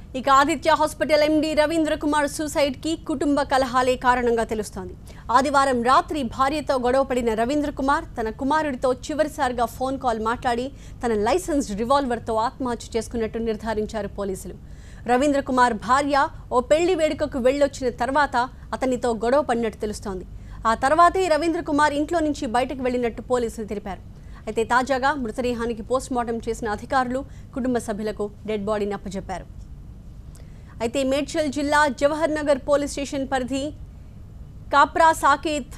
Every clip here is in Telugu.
ఇక Aditya hospital MD Ravindra Kumar suicide కి కుటుంబ కలహాలే కారణంగా తెలుస్తోంది ఆదివారం రాత్రి భార్యతో గొడవపడిన రవీంద్ర కుమార్ తన కుమారుడితో చివరిసారిగా ఫోన్ కాల్ మాట్లాడి తన లైసెన్స్ రివాల్వర్తో ఆత్మహత్య చేసుకున్నట్టు నిర్ధారించారు పోలీసులు రవీంద్ర కుమార్ భార్య ఓ పెళ్లి వేడుకకు వెళ్ళొచ్చిన తర్వాత అతనితో గొడవ పడినట్టు తెలుస్తోంది ఆ తర్వాతే రవీంద్ర కుమార్ ఇంట్లో నుంచి బయటకు వెళ్ళినట్టు పోలీసులు తెలిపారు అయితే తాజాగా మృతదేహానికి పోస్ట్ మార్టం చేసిన అధికారులు కుటుంబ సభ్యులకు డెడ్ బాడీని అప్పచెప్పారు అయితే మేడ్చల్ జిల్లా జవహర్ నగర్ పోలీస్ స్టేషన్ పరిధి కాప్రా సాకేత్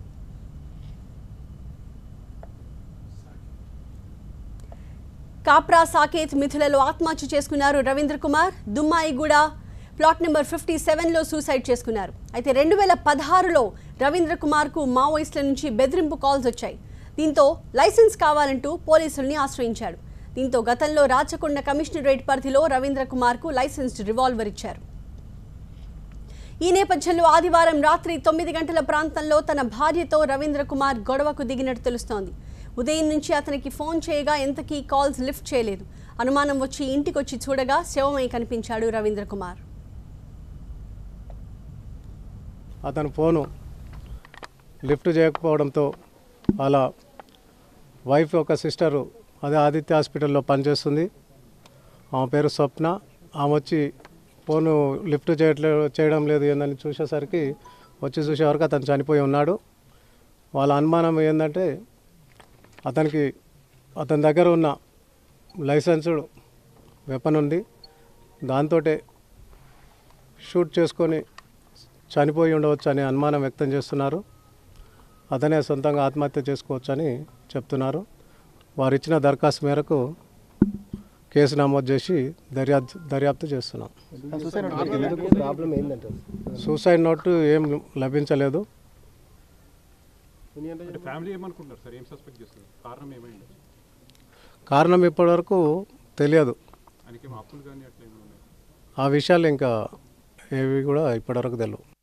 కాప్రా సాకేత్ మిథులలో ఆత్మహత్య చేసుకున్నారు Ravindra Kumar Dammaiguda plot number fifty సెవెన్లో సూసైడ్ చేసుకున్నారు అయితే రెండు వేల పదహారులో రవీంద్ర కుమార్కు మావోయిస్టుల నుంచి బెదిరింపు కాల్స్ వచ్చాయి దీంతో లైసెన్స్ కావాలంటూ పోలీసుల్ని ఆశ్రయించాడు దీంతో గతంలో రాచకొండ కమిషనరేట్ పరిధిలో రవీంద్ర కుమార్కు లైసెన్స్డ్ రివాల్వర్ ఇచ్చారు ఈ నేపథ్యంలో ఆదివారం రాత్రి తొమ్మిది గంటల ప్రాంతంలో తన భార్యతో రవీంద్ర కుమార్ గొడవకు దిగినట్టు తెలుస్తోంది ఉదయం నుంచి అతనికి ఫోన్ చేయగా ఎంతకీ కాల్స్ లిఫ్ట్ చేయలేదు అనుమానం వచ్చి ఇంటికొచ్చి చూడగా శవమై కనిపించాడు రవీంద్ర కుమార్ అతను ఫోను లిఫ్ట్ చేయకపోవడంతో వాళ్ళ వైఫ్ ఒక సిస్టరు అదే ఆదిత్య హాస్పిటల్లో పనిచేస్తుంది ఆమె పేరు స్వప్న ఆమె వచ్చి ఫోను లిఫ్ట్ చేయట్లేదు చేయడం లేదు ఏందని చూసేసరికి వచ్చి చూసేవరకు అతను చనిపోయి ఉన్నాడు వాళ్ళ అనుమానం ఏంటంటే అతనికి అతని దగ్గర ఉన్న లైసెన్స్డ్ వెపన్ ఉంది దాంతో షూట్ చేసుకొని చనిపోయి ఉండవచ్చు అనే అనుమానం వ్యక్తం చేస్తున్నారు అతనే సొంతంగా ఆత్మహత్య చేసుకోవచ్చని చెప్తున్నారు వారు ఇచ్చిన దరఖాస్తు మేరకు కేసు నమోదు చేసి దర్యాప్తు దర్యాప్తు చేస్తున్నాం ప్రాబ్లం ఏంటంటే సూసైడ్ నోటు ఏం లభించలేదు అంటే ఫ్యామిలీ ఏమనుకుంటారు సార్ ఏం సస్పెక్ట్ చేస్తుంది కారణం ఏమైంది కారణం ఇప్పటివరకు తెలియదు ఆయనకి ఏమో అప్పులు కానీ అట్లా ఏమైనా ఉన్నాయి ఆ విషయాలు ఇంకా ఏవి కూడా ఇప్పటివరకు తెలియవు